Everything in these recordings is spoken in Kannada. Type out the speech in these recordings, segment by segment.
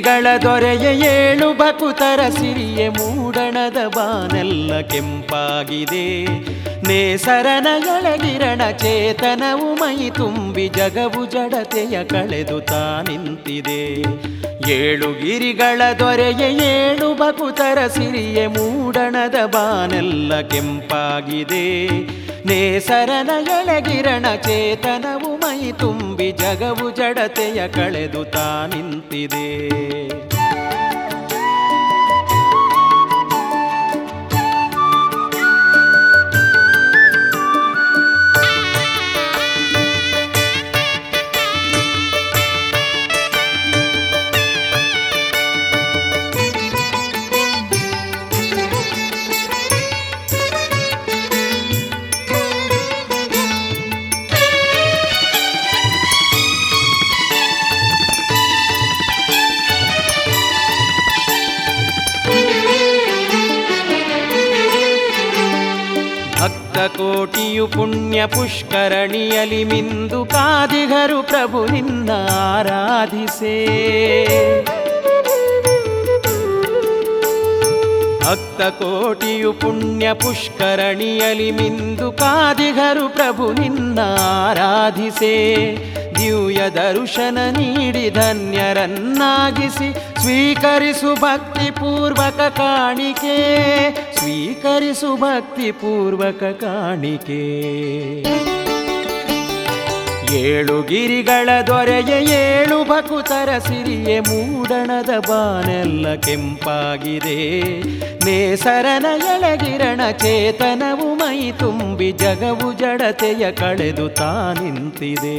ಗಿರಿಗಳ ದೊರೆಯ ಏಳು ಬಕುತರ ಸಿರಿಯ ಮೂಡಣದ ಬಾನೆಲ್ಲ ಕೆಂಪಾಗಿದೆ ನೇಸರನ ಎಳಗಿರಣ ಚೇತನವು ಮೈ ತುಂಬಿ ಜಗವು ಜಡತೆಯ ಕಳೆದು ತಾ ನಿಂತಿದೆ ಏಳು ಗಿರಿಗಳ ದೊರೆಯ ಏಳು ಬಕುತರ ಸಿರಿಯ ಮೂಡಣದ ಬಾನೆಲ್ಲ ಕೆಂಪಾಗಿದೆ ನೇಸರನ ಎಳಗಿರಣ ಚೇತನವು ಮೈ ತುಂಬಿ ಜಗವು ಜಡತೆಯ ಕಳೆದು ತಾ ನಿಂತಿದೆ ಭಕ್ತ ಕೋಟಿಯು ಪುಣ್ಯ ಪುಷ್ಕರಣಿಯಲಿ ಮಿಂದು ಕಾದಿಗರು ಪ್ರಭು ನಿನ್ನ ಆರಾಧಿಸೇ ಭಕ್ತ ಕೋಟಿಯು ಪುಣ್ಯ ಪುಷ್ಕರಣಿಯಲಿ ಮಿಂದು ಕಾದಿಗರು ಪ್ರಭು ನಿನ್ನ ಆರಾಧಿಸೆ ದಿವ್ಯ ದರ್ಶನ ನೀಡಿ ಧನ್ಯರನ್ನಾಗಿಸಿ ಸ್ವೀಕರಿಸು ಭಕ್ತಿ ಪೂರ್ವಕ ಕಾಣಿಕೆ ಸ್ವೀಕರಿಸು ಭಕ್ತಿ ಪೂರ್ವಕ ಕಾಣಿಕೆ ಏಳು ಗಿರಿಗಳ ದೊರೆಯ ಏಳು ಬಕುತರ ಸಿರಿಯೆ ಮೂಡಣದ ಬಾನೆಲ್ಲ ಕೆಂಪಾಗಿದೆ ನೇಸರನ ಎಳಗಿರಣ ಚೇತನವು ಮೈ ತುಂಬಿ ಜಗವು ಜಡತೆಯ ಕಳೆದು ತಾ ನಿಂತಿದೆ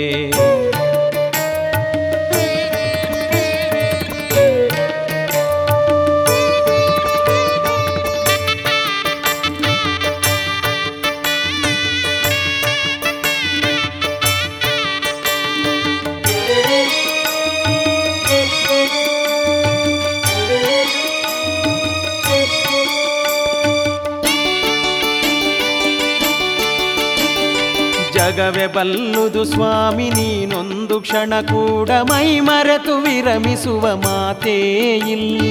ಜಗವೇ ಬಲ್ಲುದು ಸ್ವಾಮಿ ನೀನೊಂದು ಕ್ಷಣ ಕೂಡ ಮೈ ಮರೆತು ವಿರಮಿಸುವ ಮಾತೇ ಇಲ್ಲ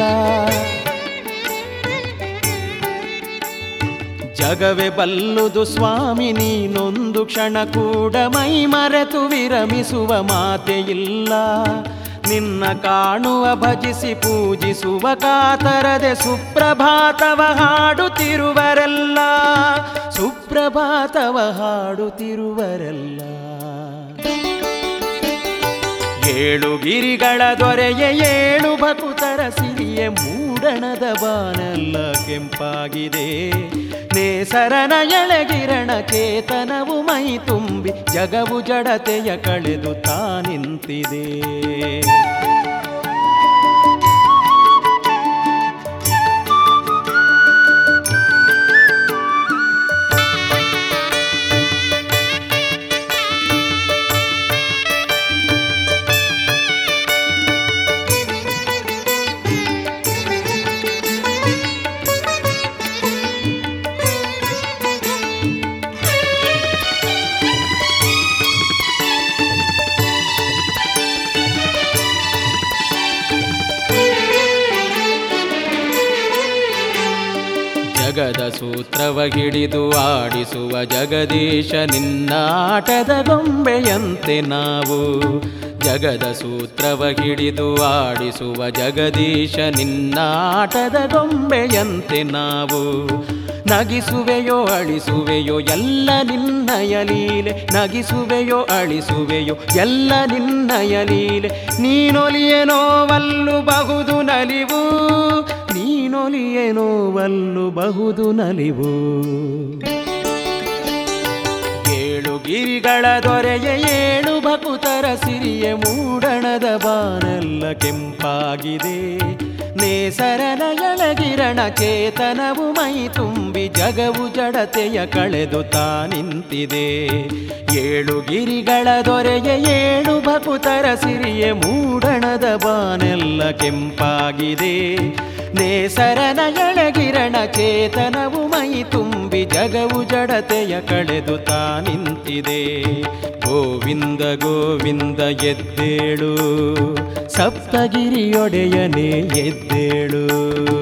ಜಗವೇ ಬಲ್ಲುದು ಸ್ವಾಮಿ ನೀನೊಂದು ಕ್ಷಣ ಕೂಡ ಮೈ ಮರೆತು ವಿರಮಿಸುವ ಮಾತೆ ಇಲ್ಲ ನಿನ್ನ ಕಾಣುವ ಭಜಿಸಿ ಪೂಜಿಸುವ ಕಾತರದೆ ಸುಪ್ರಭಾತವ ಹಾಡುತ್ತಿರುವರೆಲ್ಲ ಸುಪ್ರಭಾತವ ಹಾಡುತ್ತಿರುವರೆಲ್ಲ ಏಳು ಗಿರಿಗಳ ದೊರೆಯ ಏಳು ಬಕುತರ ಸಿರಿಯ ಮೂಡಣದ ಬಾನೆಲ್ಲ ಕೆಂಪಾಗಿದೆ ನೇಸರನ ಎಳಗಿರಣ ಚೇತನವು ಮೈ ತುಂಬಿ ಜಗವು ಜಡತೆಯ ಕಳೆದು ತಾ ನಿಂತಿದೆ ಜಗದ ಸೂತ್ರವ ಹಿಡಿದು ಆಡಿಸುವ ಜಗದೀಶ ನಿನ್ನಾಟದ ಗೊಂಬೆಯಂತೆ ನಾವು ಜಗದ ಸೂತ್ರವ ಹಿಡಿದು ಆಡಿಸುವ ಜಗದೀಶ ನಿನ್ನಾಟದ ಗೊಂಬೆಯಂತೆ ನಾವು ನಗಿಸುವೆಯೋ ಅಳಿಸುವೆಯೋ ಎಲ್ಲ ನಿನ್ನಯ ಲೀಲೆ ನಗಿಸುವೆಯೋ ಅಳಿಸುವೆಯೋ ಎಲ್ಲ ನಿನ್ನಯ ಲೀಲೆ ನೀನೊಲಿಯನೋ ವಲ್ಲು ಬಹುದು ನಲಿವು ನೀನೊಲಿಯನೋ ವಲ್ಲು ಬಹುದು ನಲಿವು ಏಳು ಗಿರಿಗಳ ದೊರೆಯ ಏಳು ಭಕುತರ ಸಿರಿಯ ಮೂಡಣದ ಬಾನೆಲ್ಲ ಕೆಂಪಾಗಿದೆ ನೇಸರನ ಎಳಗಿರಣ ಚೇತನವು ಮೈ ತುಂಬಿ ಜಗವು ಜಡತೆಯ ಕಳೆದು ತಾ ನಿಂತಿದೆ ಏಳು ಗಿರಿಗಳ ದೊರೆಯ ಏಳು ಭಕುತರ ಸಿರಿಯ ಮೂಡಣದ ಬಾನೆಲ್ಲ ಕೆಂಪಾಗಿದೆ ನೇಸರನ ಎಳಗಿರಣ ಚೇತನವು ಮೈ ತುಂಬಿ ಜಗವು ಜಡತೆಯ ಕಳೆದು ತಾ ನಿಂತಿದೆ ಗೋವಿಂದ ಗೋವಿಂದ ಎದ್ದೇಳು ಸಪ್ತಗಿರಿಯೊಡೆಯನೇ ಎದ್ದೇಳು